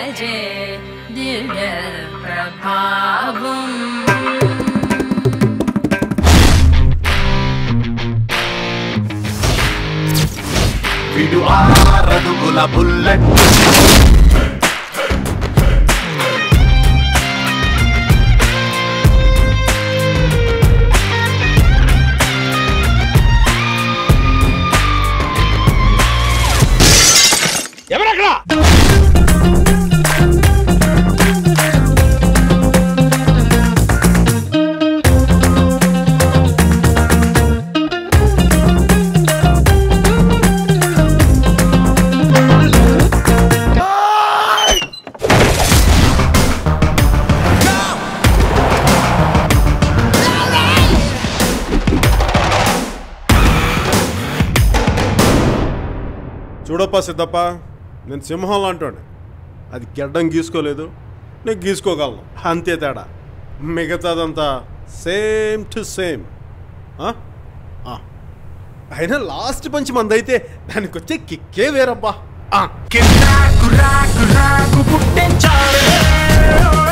భజే దివ్య ప్రభావం విడు ఆరడుగుల బుల్లెట్ ఎవరక్కడ చూడప్ప సిద్ధప్ప నేను సింహం లాంటోండి అది గెడ్డం గీసుకోలేదు నేను గీసుకోగలను అంతే తేడా మిగతాదంతా సేమ్ టు సేమ్ అయినా లాస్ట్ పంచి మందైతే దానికి వచ్చే కిక్కే వేరబ్బా కిరాకు రాకు రాకు పుట్టించాడు